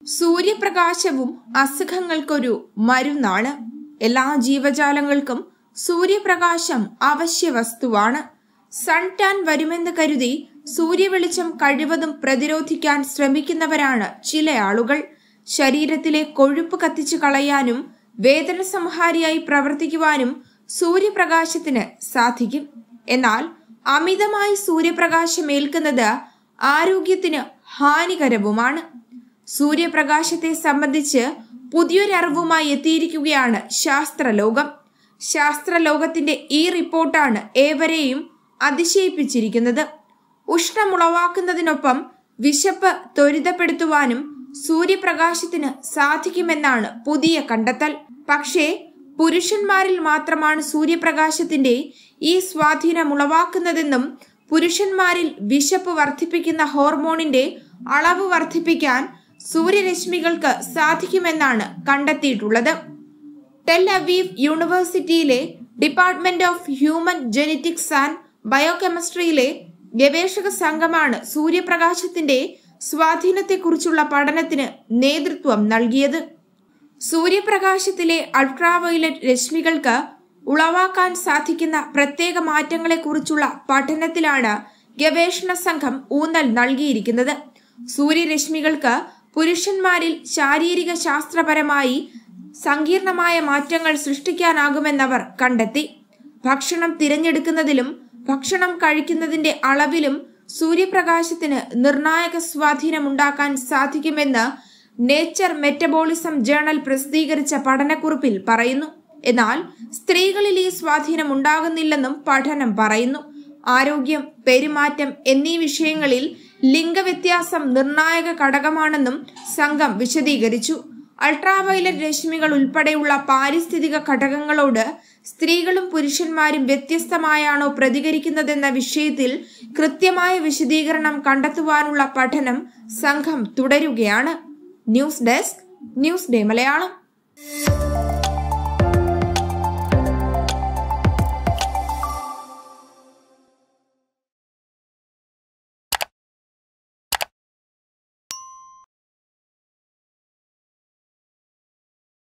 സൂര്യപ്രകാശവും അസുഖങ്ങൾക്കൊരു മരുന്നാണ് എല്ലാ ജീവജാലങ്ങൾക്കും സൂര്യപ്രകാശം അവശ്യ വസ്തുവാണ് സൺ ടാൻ വരുമെന്ന് കരുതി സൂര്യവെളിച്ചം കഴിവതും പ്രതിരോധിക്കാൻ ശ്രമിക്കുന്നവരാണ് ചില ആളുകൾ ശരീരത്തിലെ കൊഴുപ്പ് കത്തിച്ചു കളയാനും വേദന സംഹാരിയായി പ്രവർത്തിക്കുവാനും സൂര്യപ്രകാശത്തിന് സാധിക്കും എന്നാൽ അമിതമായി സൂര്യപ്രകാശം ഏൽക്കുന്നത് ആരോഗ്യത്തിന് ഹാനികരവുമാണ് സൂര്യപ്രകാശത്തെ സംബന്ധിച്ച് പുതിയൊരറിവുമായി എത്തിയിരിക്കുകയാണ് ശാസ്ത്രലോകം ശാസ്ത്രലോകത്തിന്റെ ഈ റിപ്പോർട്ടാണ് ഏവരെയും അതിശയിപ്പിച്ചിരിക്കുന്നത് ഉഷ്ണമുളവാക്കുന്നതിനൊപ്പം വിശപ്പ് ത്വരിതപ്പെടുത്തുവാനും സൂര്യപ്രകാശത്തിന് സാധിക്കുമെന്നാണ് പുതിയ കണ്ടെത്തൽ പക്ഷേ പുരുഷന്മാരിൽ മാത്രമാണ് സൂര്യപ്രകാശത്തിന്റെ ഈ സ്വാധീനം ഉളവാക്കുന്നതെന്നും പുരുഷന്മാരിൽ വിശപ്പ് വർദ്ധിപ്പിക്കുന്ന ഹോർമോണിന്റെ അളവ് വർദ്ധിപ്പിക്കാൻ സൂര്യരശ്മികൾക്ക് സാധിക്കുമെന്നാണ് കണ്ടെത്തിയിട്ടുള്ളത് ടെൽ അവീവ് യൂണിവേഴ്സിറ്റിയിലെ department of human genetics and ബയോകെമിസ്ട്രിയിലെ ഗവേഷക സംഘമാണ് സൂര്യപ്രകാശത്തിന്റെ സ്വാധീനത്തെക്കുറിച്ചുള്ള പഠനത്തിന് നേതൃത്വം നൽകിയത് സൂര്യപ്രകാശത്തിലെ അൾട്രാവയലറ്റ് രശ്മികൾക്ക് ഉളവാക്കാൻ സാധിക്കുന്ന പ്രത്യേക മാറ്റങ്ങളെക്കുറിച്ചുള്ള പഠനത്തിലാണ് ഗവേഷണ സംഘം ഊന്നൽ നൽകിയിരിക്കുന്നത് സൂര്യരശ്മികൾക്ക് പുരുഷന്മാരിൽ ശാരീരിക ശാസ്ത്രപരമായി സങ്കീർണമായ മാറ്റങ്ങൾ സൃഷ്ടിക്കാനാകുമെന്നവർ കണ്ടെത്തി ഭക്ഷണം തിരഞ്ഞെടുക്കുന്നതിലും ഭക്ഷണം കഴിക്കുന്നതിന്റെ അളവിലും സൂര്യപ്രകാശത്തിന് നിർണായക സ്വാധീനമുണ്ടാക്കാൻ സാധിക്കുമെന്ന് നേച്ചർ മെറ്റബോളിസം ജേണൽ പ്രസിദ്ധീകരിച്ച പഠനക്കുറിപ്പിൽ പറയുന്നു എന്നാൽ സ്ത്രീകളിൽ ഈ സ്വാധീനം ഉണ്ടാകുന്നില്ലെന്നും പഠനം പറയുന്നു ആരോഗ്യം പെരുമാറ്റം എന്നീ വിഷയങ്ങളിൽ ലിംഗവ്യത്യാസം നിർണായക ഘടകമാണെന്നും സംഘം വിശദീകരിച്ചു അൾട്രാവയലറ്റ് രശ്മികൾ ഉൾപ്പെടെയുള്ള പാരിസ്ഥിതിക ഘടകങ്ങളോട് സ്ത്രീകളും പുരുഷന്മാരും വ്യത്യസ്തമായാണോ പ്രതികരിക്കുന്നതെന്ന വിഷയത്തിൽ കൃത്യമായ വിശദീകരണം കണ്ടെത്തുവാനുള്ള പഠനം സംഘം തുടരുകയാണ് news desk news day Malayalam